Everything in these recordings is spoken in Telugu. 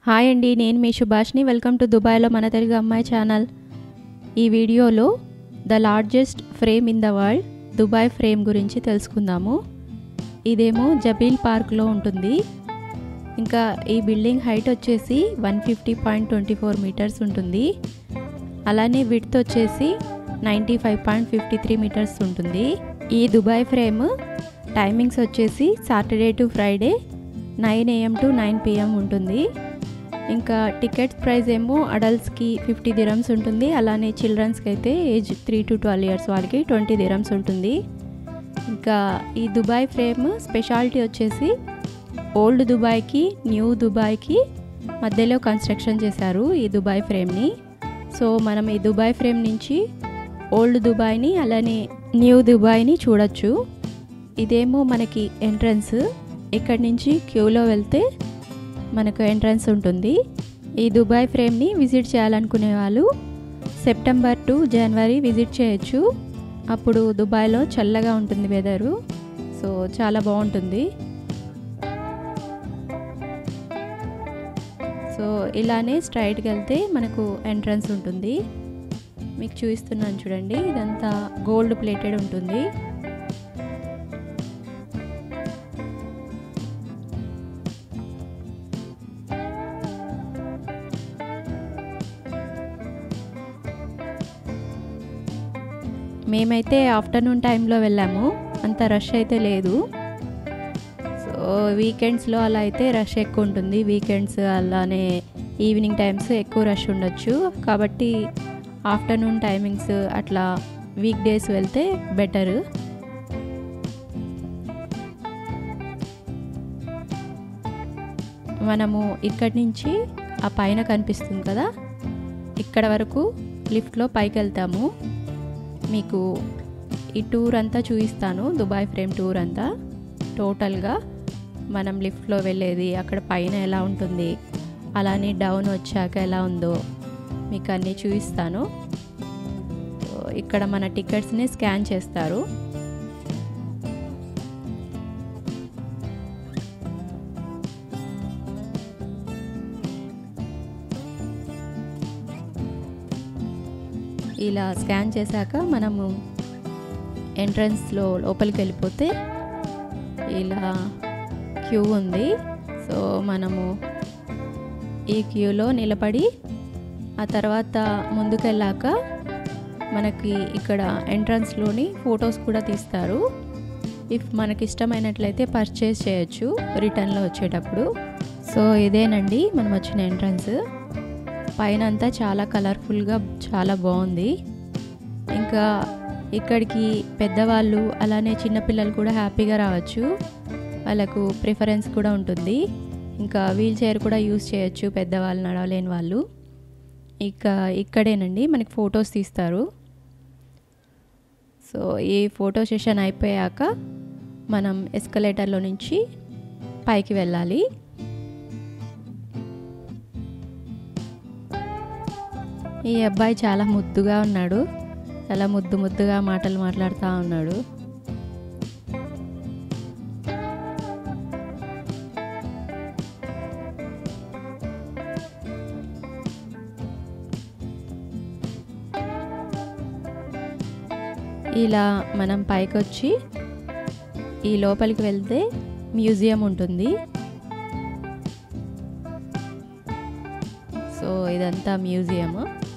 హాయ్ అండి నేను మీ సుభాష్ని వెల్కమ్ టు దుబాయ్లో మన తెలుగు అమ్మాయి ఛానల్ ఈ వీడియోలో the largest frame in the world Dubai frame గురించి తెలుసుకుందాము ఇదేమో జబీల్ పార్క్లో ఉంటుంది ఇంకా ఈ బిల్డింగ్ హైట్ వచ్చేసి one fifty point twenty four meters ఉంటుంది అలానే విడ్త్ వచ్చేసి ninety five point fifty three meters ఉంటుంది ఈ దుబాయ్ ఫ్రేమ్ టైమింగ్స్ వచ్చేసి Saturday to Friday nine AM to nine PM ఉంటుంది ఇంకా టికెట్స్ ప్రైస్ ఏమో అడల్ట్స్కి ఫిఫ్టీ దిరమ్స్ ఉంటుంది అలానే చిల్డ్రన్స్కి అయితే age three to twelve years వాళ్ళకి ట్వంటీ దిరమ్స్ ఉంటుంది ఇంకా ఈ దుబాయ్ ఫ్రేమ్ స్పెషాలిటీ వచ్చేసి ఓల్డ్ దుబాయ్కి న్యూ దుబాయ్కి మధ్యలో కన్స్ట్రక్షన్ చేశారు ఈ దుబాయ్ ఫ్రేమ్ని సో మనం ఈ దుబాయ్ ఫ్రేమ్ నుంచి ఓల్డ్ దుబాయ్ని అలానే న్యూ దుబాయ్ని చూడొచ్చు ఇదేమో మనకి ఎంట్రన్స్ ఇక్కడి నుంచి క్యూలో వెళ్తే మనకు ఎంట్రన్స్ ఉంటుంది ఈ దుబాయ్ ఫ్రేమ్ని విజిట్ చేయాలనుకునే వాళ్ళు సెప్టెంబర్ టు జనవరి విజిట్ చేయొచ్చు అప్పుడు దుబాయ్లో చల్లగా ఉంటుంది వెదరు సో చాలా బాగుంటుంది సో ఇలానే స్ట్రైట్కి వెళ్తే మనకు ఎంట్రన్స్ ఉంటుంది మీకు చూపిస్తున్నాను చూడండి ఇదంతా గోల్డ్ ప్లేటెడ్ ఉంటుంది మేమైతే ఆఫ్టర్నూన్ టైంలో వెళ్ళాము అంత రష్ అయితే లేదు సో వీకెండ్స్లో అలా అయితే రష్ ఎక్కువ ఉంటుంది వీకెండ్స్ అలానే ఈవినింగ్ టైమ్స్ ఎక్కువ రష్ ఉండొచ్చు కాబట్టి ఆఫ్టర్నూన్ టైమింగ్స్ అట్లా వీక్ డేస్ వెళ్తే బెటర్ మనము ఇక్కడి నుంచి ఆ పైన కనిపిస్తుంది కదా ఇక్కడ వరకు లిఫ్ట్లో పైకి వెళ్తాము మీకు ఈ టూర్ అంతా చూపిస్తాను దుబాయ్ ఫ్రేమ్ టూర్ అంతా టోటల్గా మనం లిఫ్ట్లో వెళ్ళేది అక్కడ పైన ఎలా ఉంటుంది అలానే డౌన్ వచ్చాక ఎలా ఉందో మీకు అన్నీ చూపిస్తాను ఇక్కడ మన టికెట్స్ని స్కాన్ చేస్తారు ఇలా స్కాన్ చేశాక మనము ఎంట్రన్స్లో లోపలికి వెళ్ళిపోతే ఇలా క్యూ ఉంది సో మనము ఈ క్యూలో నిలబడి ఆ తర్వాత ముందుకెళ్ళాక మనకి ఇక్కడ ఎంట్రన్స్లోని ఫొటోస్ కూడా తీస్తారు ఇఫ్ మనకి ఇష్టమైనట్లయితే పర్చేస్ చేయొచ్చు రిటర్న్లో వచ్చేటప్పుడు సో ఇదేనండి మనం వచ్చిన ఎంట్రన్స్ పైన అంతా చాలా కలర్ఫుల్గా చాలా బాగుంది ఇంకా ఇక్కడికి పెద్దవాళ్ళు అలానే చిన్నపిల్లలు కూడా హ్యాపీగా రావచ్చు వాళ్ళకు ప్రిఫరెన్స్ కూడా ఉంటుంది ఇంకా వీల్ చైర్ కూడా యూస్ చేయొచ్చు పెద్దవాళ్ళు నడవలేని వాళ్ళు ఇక ఇక్కడేనండి మనకి ఫొటోస్ తీస్తారు సో ఈ ఫోటో సెషన్ అయిపోయాక మనం ఎస్కలేటర్లో నుంచి పైకి వెళ్ళాలి ఈ అబ్బాయి చాలా ముద్దుగా ఉన్నాడు చాలా ముద్దు ముద్దుగా మాటలు మాట్లాడుతూ ఉన్నాడు ఇలా మనం పైకి వచ్చి ఈ లోపలికి వెళ్తే మ్యూజియం ఉంటుంది సో ఇదంతా మ్యూజియం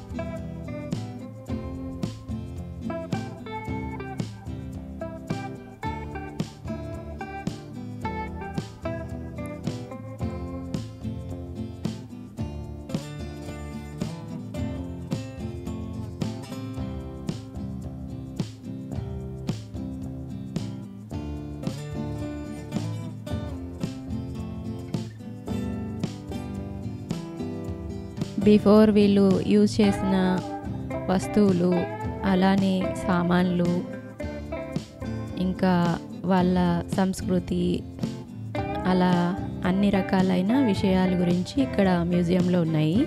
బిఫోర్ వీళ్ళు యూజ్ చేసిన వస్తువులు అలానే సామాన్లు ఇంకా వాళ్ళ సంస్కృతి అలా అన్ని రకాలైన విషయాల గురించి ఇక్కడ మ్యూజియంలో ఉన్నాయి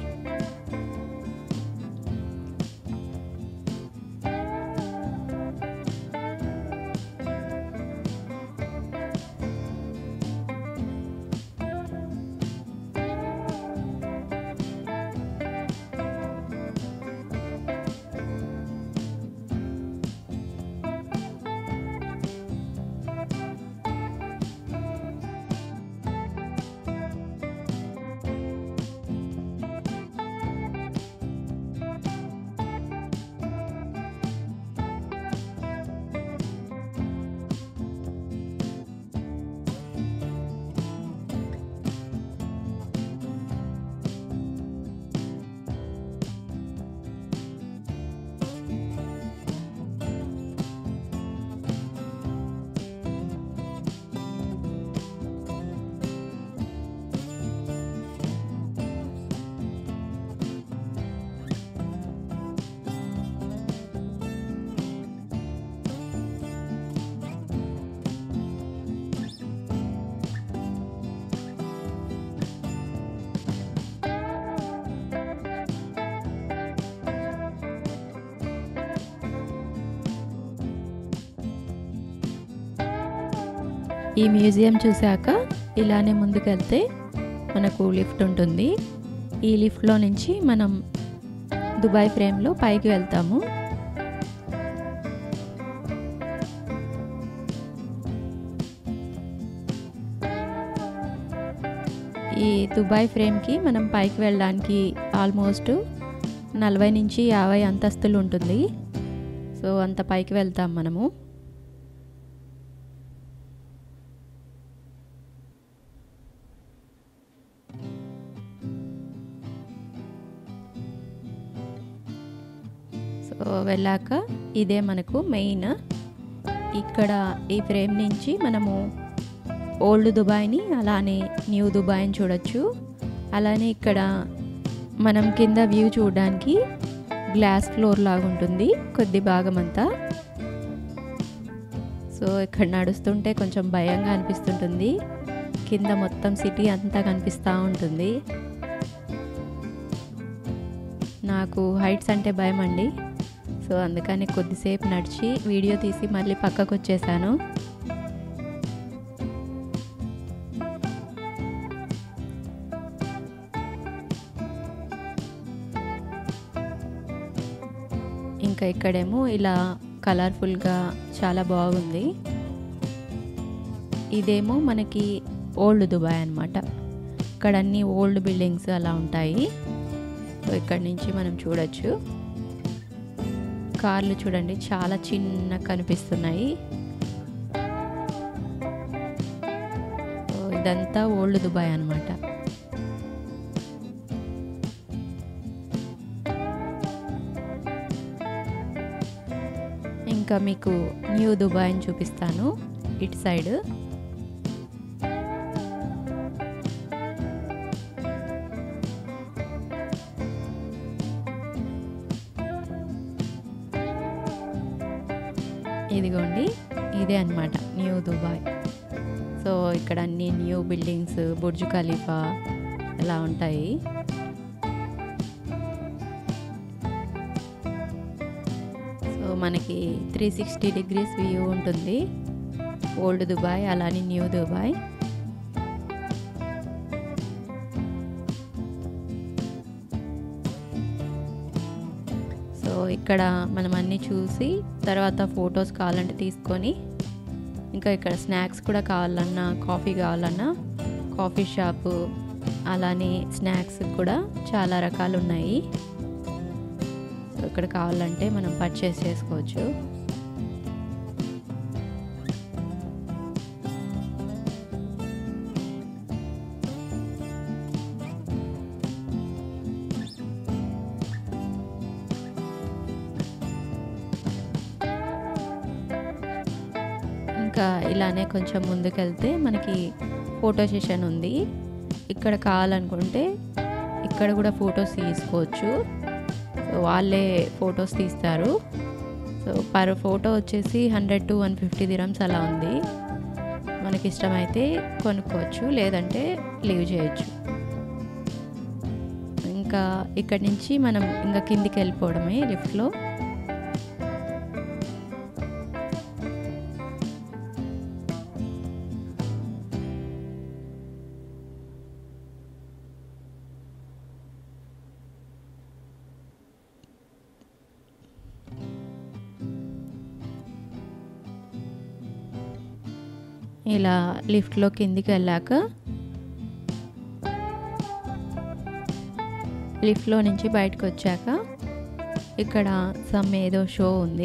ఈ మ్యూజియం చూశాక ఇలానే ముందుకెళ్తే మనకు లిఫ్ట్ ఉంటుంది ఈ లిఫ్ట్లో నుంచి మనం దుబాయ్ ఫ్రేమ్లో పైకి వెళ్తాము ఈ దుబాయ్ ఫ్రేమ్కి మనం పైకి వెళ్ళడానికి ఆల్మోస్ట్ నలభై నుంచి యాభై అంతస్తులు ఉంటుంది సో అంత పైకి వెళ్తాం మనము సో వెళ్ళాక ఇదే మనకు మెయిన్ ఇక్కడ ఈ ఫ్రేమ్ నుంచి మనము ఓల్డ్ దుబాయ్ని అలానే న్యూ దుబాయ్ని చూడొచ్చు అలానే ఇక్కడ మనం కింద వ్యూ చూడడానికి గ్లాస్ ఫ్లోర్ లాగా ఉంటుంది కొద్ది భాగం అంతా సో ఇక్కడ నడుస్తుంటే కొంచెం భయంగా అనిపిస్తుంటుంది కింద మొత్తం సిటీ అంతా కనిపిస్తూ ఉంటుంది నాకు హైట్స్ అంటే భయం అండి సో అందుకని కొద్దిసేపు నడిచి వీడియో తీసి మళ్ళీ పక్కకు వచ్చేసాను ఇంకా ఇక్కడేమో ఇలా కలర్ఫుల్గా చాలా బాగుంది ఇదేమో మనకి ఓల్డ్ దుబాయ్ అనమాట ఇక్కడ అన్ని ఓల్డ్ బిల్డింగ్స్ అలా ఉంటాయి సో ఇక్కడ నుంచి మనం చూడొచ్చు కార్లు చూడండి చాలా చిన్న కనిపిస్తున్నాయి సో ఇదంతా ఓల్డ్ దుబాయ్ అనమాట ఇంకా మీకు న్యూ దుబాయ్ని చూపిస్తాను ఇటు సైడ్ ఇదిగోండి ఇదే అనమాట న్యూ దుబాయ్ సో ఇక్కడ అన్ని న్యూ బిల్డింగ్స్ బుర్జ్ ఖలీఫా ఇలా ఉంటాయి సో మనకి త్రీ సిక్స్టీ డిగ్రీస్ వ్యూ ఉంటుంది ఓల్డ్ దుబాయ్ అలానే న్యూ దుబాయ్ సో ఇక్కడ మనం అన్నీ చూసి తర్వాత ఫొటోస్ కావాలంటే తీసుకొని ఇంకా ఇక్కడ స్నాక్స్ కూడా కావాలన్నా కాఫీ కావాలన్నా కాఫీ షాపు అలానే స్నాక్స్ కూడా చాలా రకాలు ఉన్నాయి సో ఇక్కడ కావాలంటే మనం పర్చేస్ చేసుకోవచ్చు ఇంకా ఇలానే కొంచెం ముందుకెళ్తే మనకి ఫోటో సెషన్ ఉంది ఇక్కడ కావాలనుకుంటే ఇక్కడ కూడా ఫొటోస్ తీసుకోవచ్చు సో వాళ్ళే ఫొటోస్ తీస్తారు సో పర్ ఫోటో వచ్చేసి hundred to one fifty dirhams అలా ఉంది మనకి ఇష్టమైతే కొనుక్కోవచ్చు లేదంటే లీవ్ చేయొచ్చు ఇంకా ఇక్కడి నుంచి మనం ఇంకా కిందికి వెళ్ళిపోవడమే లిఫ్ట్లో ఇలా లిఫ్ట్లో కిందికి వెళ్ళాక లిఫ్ట్లో నుంచి బయటకు వచ్చాక ఇక్కడ సమ్ ఏదో షో ఉంది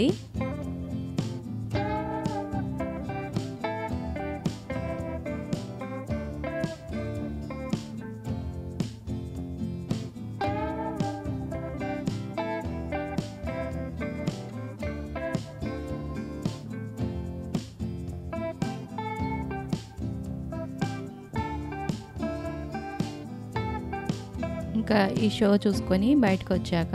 ఇంకా ఈ షో చూసుకొని బయటకు వచ్చాక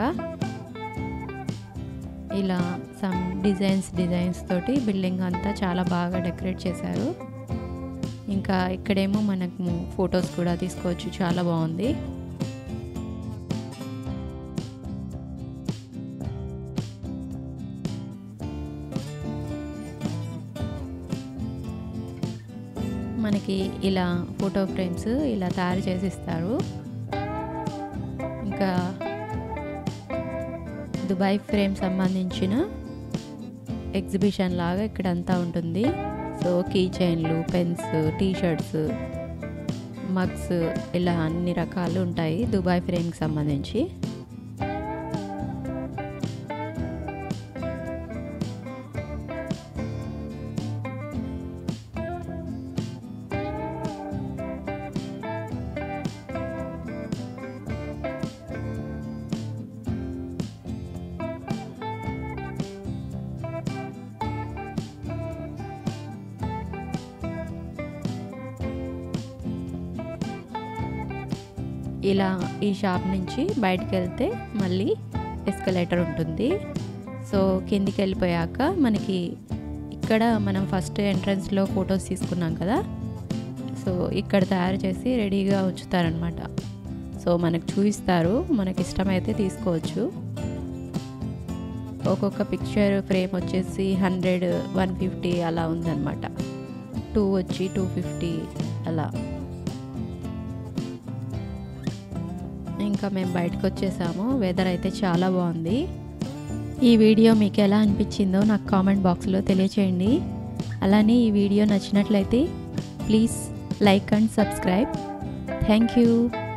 ఇలా సమ్ డిజైన్స్ డిజైన్స్ తోటి బిల్డింగ్ అంతా చాలా బాగా డెకరేట్ చేశారు ఇంకా ఇక్కడేమో మనకు ఫొటోస్ కూడా తీసుకోవచ్చు చాలా బాగుంది మనకి ఇలా ఫోటో ఫ్రేమ్స్ ఇలా తయారు చేసి ఇస్తారు ఇంకా దుబాయ్ ఫ్రేమ్ సంబంధించిన ఎగ్జిబిషన్ లాగా ఇక్కడ అంతా ఉంటుంది సో కీ చైన్లు పెన్స్ టీ షర్ట్స్ మగ్స్ ఇలా అన్ని రకాలు ఉంటాయి దుబాయ్ ఫ్రేమ్కి సంబంధించి ఇలా ఈ షాప్ నుంచి బయటికి వెళ్తే మళ్ళీ ఎస్కలేటర్ ఉంటుంది సో కిందికి వెళ్ళిపోయాక మనకి ఇక్కడ మనం ఫస్ట్ ఎంట్రన్స్లో ఫొటోస్ తీసుకున్నాం కదా సో ఇక్కడ తయారు చేసి రెడీగా ఉంచుతారనమాట సో మనకు చూపిస్తారు మనకి ఇష్టమైతే తీసుకోవచ్చు ఒక్కొక్క పిక్చర్ ఫ్రేమ్ వచ్చేసి హండ్రెడ్ వన్ ఫిఫ్టీ అలా ఉందన్నమాట టూ వచ్చి టూ ఫిఫ్టీ అలా ఇంకా మేము బయటకు వచ్చేసాము వెదర్ అయితే చాలా బాగుంది ఈ వీడియో మీకు ఎలా అనిపించిందో నాకు కామెంట్ బాక్స్లో తెలియచేయండి అలానే ఈ వీడియో నచ్చినట్లయితే please like and subscribe thank you